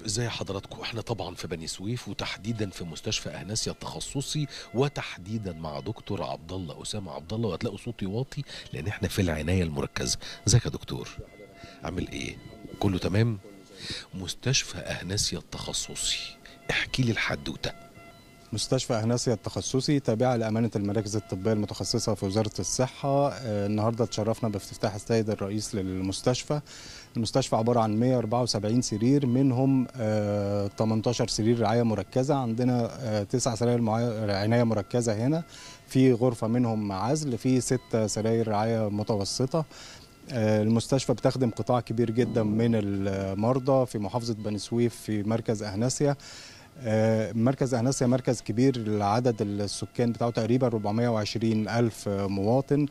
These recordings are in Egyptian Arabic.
ازاي حضراتكم احنا طبعا في بني سويف وتحديدا في مستشفى اهناسيا التخصصي وتحديدا مع دكتور عبد الله اسامه عبد الله وهتلاقوا صوتي واطي لان احنا في العنايه المركزه ازيك يا دكتور عامل ايه كله تمام مستشفى اهناسيا التخصصي احكي لي الحدوته مستشفى أهناسيا التخصصي تابعة لأمانة المراكز الطبية المتخصصة في وزارة الصحة آه، النهاردة تشرفنا بافتتاح السيد الرئيس للمستشفى المستشفى عبارة عن 174 سرير منهم آه، 18 سرير رعاية مركزة عندنا آه، تسع سراير معا- عناية مركزة هنا في غرفة منهم عزل في ست سراير رعاية متوسطة آه، المستشفى بتخدم قطاع كبير جدا من المرضى في محافظة بني سويف في مركز أهناسيا آه، مركز أهناسيا مركز كبير عدد السكان بتاعه تقريبا 420 ألف مواطن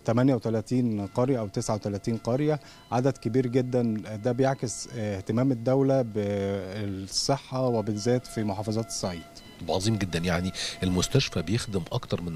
38 قرية أو 39 قرية عدد كبير جدا ده بيعكس آه، اهتمام الدولة بالصحة وبالذات في محافظات الصعيد عظيم جدا يعني المستشفى بيخدم اكتر من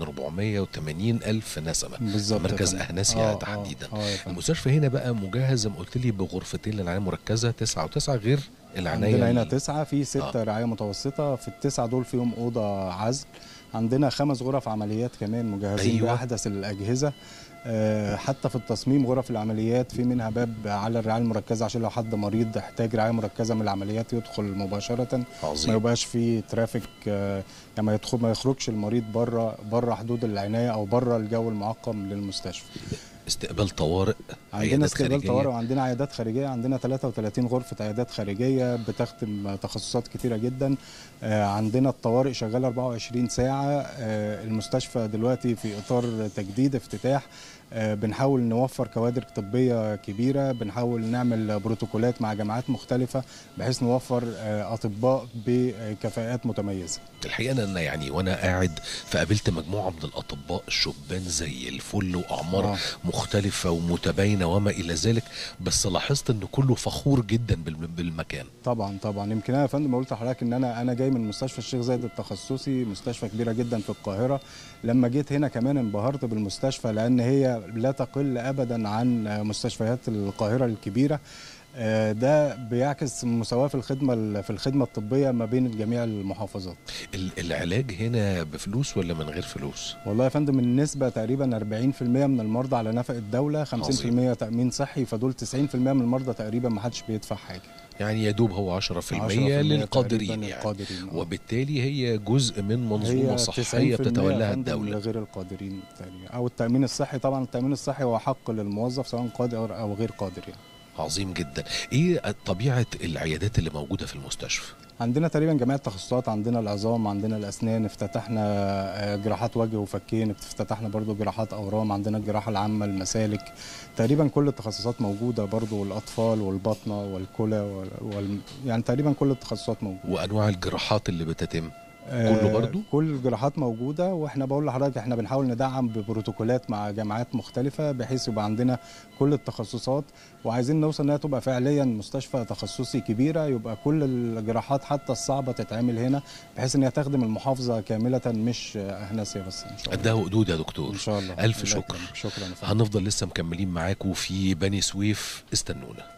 480 الف نسمه بالظبط يا مركز فندم. أهناسيا آه، آه، تحديداً. آه يا فندم. المستشفى هنا بقى مجهز زي ما قلت لي بغرفتين للعنايه المركزه تسعه وتسعه غير العنايه عندنا هنا ال- تسعة في ستة آه. رعاية متوسطة في التسعة دول فيهم أوضة عزل عندنا خمس غرف عمليات كمان مجهزين أيوة. أيوة. بأحدث الأجهزة آه، حتى في التصميم غرف العمليات في منها باب على الرعاية المركزة عشان لو حد مريض احتاج رعاية مركزة من العمليات يدخل مباشرة ما عظيم يبقاش في ترافيك آه، يعني ما يدخل ما يخرجش المريض بره بره حدود العناية أو بره الجو المعقم للمستشفى استقبال طوارئ عندنا عيادات استقبال خارجية. طوارئ وعندنا عيادات خارجيه عندنا 33 غرفه عيادات خارجيه بتخدم تخصصات كتيره جدا آه، عندنا الطوارئ شغاله 24 ساعه آه، المستشفى دلوقتي في اطار تجديد افتتاح آه، بنحاول نوفر كوادر طبيه كبيره بنحاول نعمل بروتوكولات مع جامعات مختلفه بحيث نوفر آه، اطباء بكفاءات متميزه الحقيقه ان انا يعني وانا قاعد فقابلت مجموعه من الاطباء الشبان زي الفل واعمار آه. مختلفه ومتباينه وما الى ذلك بس لاحظت ان كله فخور جدا بالم- بالمكان طبعا طبعا يمكن انا يا فندم قلت لحضرتك ان انا انا جاي من مستشفى الشيخ زايد التخصصي مستشفى كبيره جدا في القاهره لما جيت هنا كمان انبهرت بالمستشفى لان هي لا تقل ابدا عن مستشفيات القاهره الكبيره آه، ده بيعكس مساواه في الخدمه في الخدمه الطبيه ما بين جميع المحافظات ال- العلاج هنا بفلوس ولا من غير فلوس والله يا فندم النسبة تقريبا 40% من المرضى على نفق الدولة 50% عظيم. تأمين صحي فدول 90% من المرضى تقريبا ما حدش بيدفع حاجة يعني يا دوب هو 10%, 10% للقادرين تقريباً يعني القادرين، آه. وبالتالي هي جزء من منظومه هي صحيه 90% بتتولاها يا فندم الدوله لغير القادرين تقريبا او التامين الصحي طبعا التامين الصحي هو حق للموظف سواء قادر او غير قادر يعني عظيم جدا ايه طبيعه العيادات اللي موجوده في المستشفى عندنا تقريبا جميع التخصصات عندنا العظام عندنا الاسنان افتتحنا آه، جراحات وجه وفكين افتتحنا برضو جراحات اورام عندنا الجراحه العامه المسالك تقريبا كل التخصصات موجوده برضو الاطفال والبطنه والكلى وال... وال... يعني تقريبا كل التخصصات موجوده وانواع الجراحات اللي بتتم آه، كله برضو؟ كل الجراحات موجوده واحنا بقول لحضرتك احنا بنحاول ندعم ببروتوكولات مع جامعات مختلفه بحيث يبقى عندنا كل التخصصات وعايزين نوصل انها تبقى فعليا مستشفى تخصصي كبيره يبقى كل الجراحات حتى الصعبه تتعمل هنا بحيث انها تخدم المحافظه كامله مش اهناسيا بس ان شاء الله قدها وقدود يا دكتور ان شاء الله الف الله شكر يكرمك. شكرا يا فندم. هنفضل لسه مكملين معاكم في بني سويف استنونا